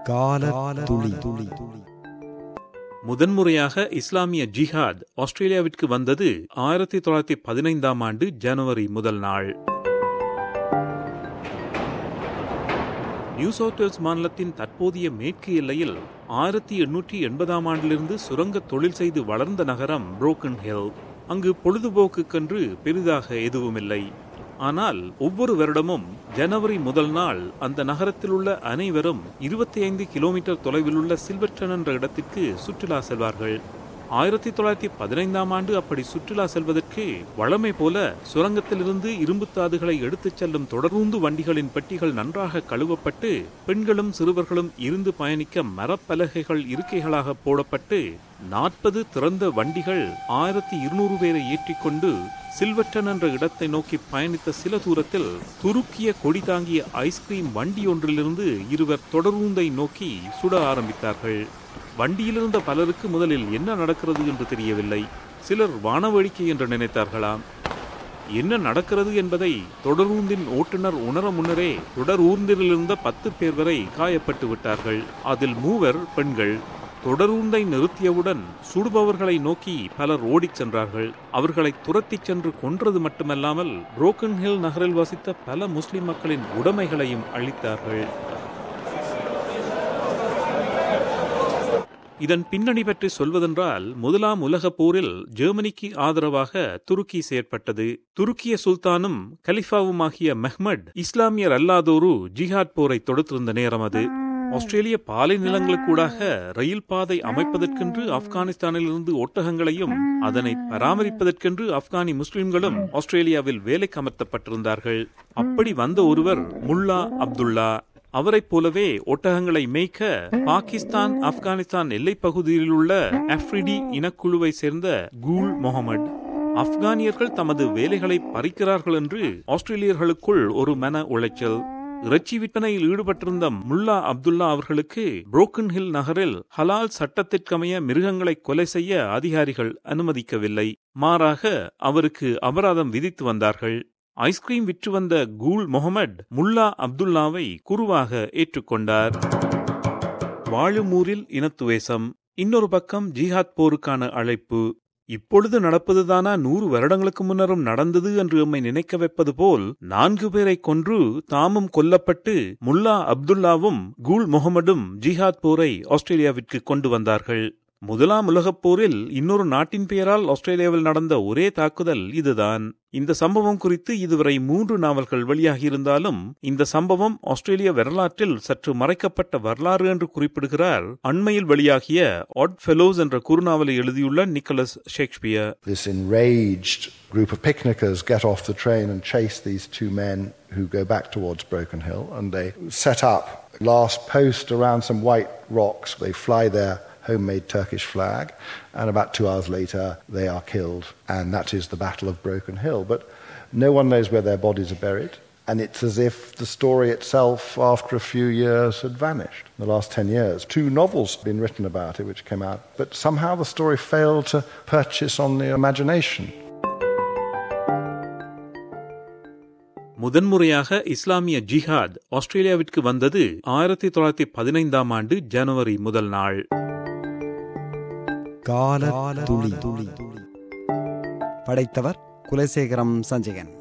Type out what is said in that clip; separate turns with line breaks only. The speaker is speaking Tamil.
கால துளி துளி
முதன்முறையாக இஸ்லாமிய ஜிஹாத் ஆஸ்திரேலியாவிற்கு வந்தது ஆயிரத்தி தொள்ளாயிரத்தி பதினைந்தாம் ஆண்டு ஜனவரி முதல் நாள் நியூ சவுத் வேல்ஸ் மாநிலத்தின் தற்போதைய மேற்கு எல்லையில் ஆயிரத்தி எண்ணூற்றி எண்பதாம் ஆண்டிலிருந்து சுரங்க தொழில் செய்து வளர்ந்த நகரம் புரோக்கன் ஹில் அங்கு பொழுதுபோக்குக்கென்று பெரிதாக எதுவுமில்லை ஆனால் ஒவ்வொரு வருடமும் ஜனவரி முதல் நாள் அந்த நகரத்தில் உள்ள அனைவரும் இருபத்தி ஐந்து கிலோமீட்டர் தொலைவில் உள்ள சில்வர்டன் என்ற இடத்திற்கு சுற்றுலா செல்வார்கள் ஆயிரத்தி தொள்ளாயிரத்தி பதினைந்தாம் ஆண்டு அப்படி சுற்றுலா செல்வதற்கு வழமை போல சுரங்கத்திலிருந்து இரும்புத்தாதுகளை எடுத்துச் செல்லும் தொடர்ந்து வண்டிகளின் பெட்டிகள் நன்றாக கழுவப்பட்டு பெண்களும் சிறுவர்களும் இருந்து பயணிக்க மரப்பலகைகள் இருக்கைகளாக போடப்பட்டு நாற்பது திறந்த வண்டிகள் ஆயிரத்தி இருநூறு பேரை ஏற்றிக்கொண்டு சில்வர்டன் என்ற இடத்தை நோக்கி பயணித்த சில தூரத்தில் துருக்கிய கொடி தாங்கிய ஐஸ்கிரீம் வண்டி ஒன்றிலிருந்து இருவர் தொடர்வூந்தை நோக்கி சுட ஆரம்பித்தார்கள் வண்டியிலிருந்த பலருக்கு முதலில் என்ன நடக்கிறது என்று தெரியவில்லை சிலர் வானவேடிக்கை என்று நினைத்தார்களாம் என்ன நடக்கிறது என்பதை தொடரூந்தின் ஓட்டுநர் உணர முன்னரே தொடர் ஊர்ந்திலிருந்த பத்து பேர் வரை காயப்பட்டு விட்டார்கள் அதில் மூவர் பெண்கள் தொடரூந்தை நிறுத்தியவுடன் சுடுபவர்களை நோக்கி பலர் ஓடிச் சென்றார்கள் அவர்களை துரத்திச் சென்று கொன்றது மட்டுமல்லாமல் புரோக்கன் ஹில் நகரில் வசித்த பல முஸ்லிம் மக்களின் உடைமைகளையும் அழித்தார்கள் இதன் பின்னணி பற்றி சொல்வதென்றால் முதலாம் உலகப் போரில் ஜெர்மனிக்கு ஆதரவாக துருக்கி செயற்பட்டது துருக்கிய சுல்தானும் கலிஃபாவுமாகிய மெஹ்மட் இஸ்லாமியர் அல்லாதோரு ஜிஹாத் போரை தொடுத்திருந்த நேரம் அது ஆஸ்திரேலிய பாலை நிலங்களுக்கூடாக ரயில் பாதை அமைப்பதற்கென்று ஆப்கானிஸ்தானிலிருந்து ஒட்டகங்களையும் அதனை பராமரிப்பதற்கென்று ஆப்கானி முஸ்லிம்களும் ஆஸ்திரேலியாவில் வேலைக்கு அமர்த்தப்பட்டிருந்தார்கள் அப்படி வந்த ஒருவர் முல்லா அப்துல்லா அவரைப் போலவே ஒட்டகங்களை மேய்க்க பாகிஸ்தான் ஆப்கானிஸ்தான் எல்லைப் பகுதியில் உள்ள அப்ரிடி இனக்குழுவை சேர்ந்த கூல் முகமது ஆப்கானியர்கள் தமது வேலைகளை பறிக்கிறார்கள் என்று ஆஸ்திரேலியர்களுக்குள் ஒரு மன உளைச்சல் இறைச்சி விற்பனையில் ஈடுபட்டிருந்த முல்லா அப்துல்லா அவர்களுக்கு புரோக்கன் ஹில் நகரில் ஹலால் சட்டத்திற்கமைய மிருகங்களை கொலை செய்ய அதிகாரிகள் அனுமதிக்கவில்லை மாறாக அவருக்கு அபராதம் விதித்து வந்தார்கள் ஐஸ்கிரீம் விற்று வந்த கூல் முகமது முல்லா அப்துல்லாவை குருவாக ஏற்றுக்கொண்டார் வாழுமூரில் இனத்துவேசம் இன்னொரு பக்கம் ஜிஹாத் போருக்கான அழைப்பு இப்பொழுது நடப்பதுதானா நூறு வருடங்களுக்கு முன்னரும் நடந்தது என்று எம்மை நினைக்க வைப்பது போல் நான்கு பேரை கொன்று தாமும் கொல்லப்பட்டு முல்லா அப்துல்லாவும் கூல் முகமதும் ஜிஹாத் போரை ஆஸ்திரேலியாவிற்கு கொண்டு வந்தார்கள் முதலாம் உலகப் போரில் இன்னொரு நாட்டின் பெயரால் ஆஸ்திரேலியாவில் நடந்த ஒரே தாக்குதல் இதுதான் இந்த சம்பவம் குறித்து இதுவரை மூன்று நாவல்கள் வெளியாகியிருந்தாலும் இந்த சம்பவம் ஆஸ்திரேலிய வரலாற்றில் சற்று மறைக்கப்பட்ட வரலாறு என்று குறிப்பிடுகிறார் அண்மையில் வெளியாகிய ஆட் ஃபெலோஸ் என்ற குறுநாவலை எழுதியுள்ள Nicholas Shakespeare
This enraged group of picnickers get off the train and chase these two men who go back towards Broken Hill, and they set up last post around some white rocks. They fly their homemade Turkish flag, and about two hours later they are killed, and that is the Battle of Broken Hill. But no one knows where their bodies are buried, and it's as if the story itself, after a few years, had vanished. In the last ten years, two novels have been written about it, which came out, but somehow the story failed to purchase on the imagination.
முதன்முறையாக இஸ்லாமிய ஜிஹாத் ஆஸ்திரேலியாவிற்கு வந்தது ஆயிரத்தி தொள்ளாயிரத்தி பதினைந்தாம் ஆண்டு ஜனவரி முதல் நாள்
கால துளி துளி படைத்தவர் குலசேகரம் சஞ்சயன்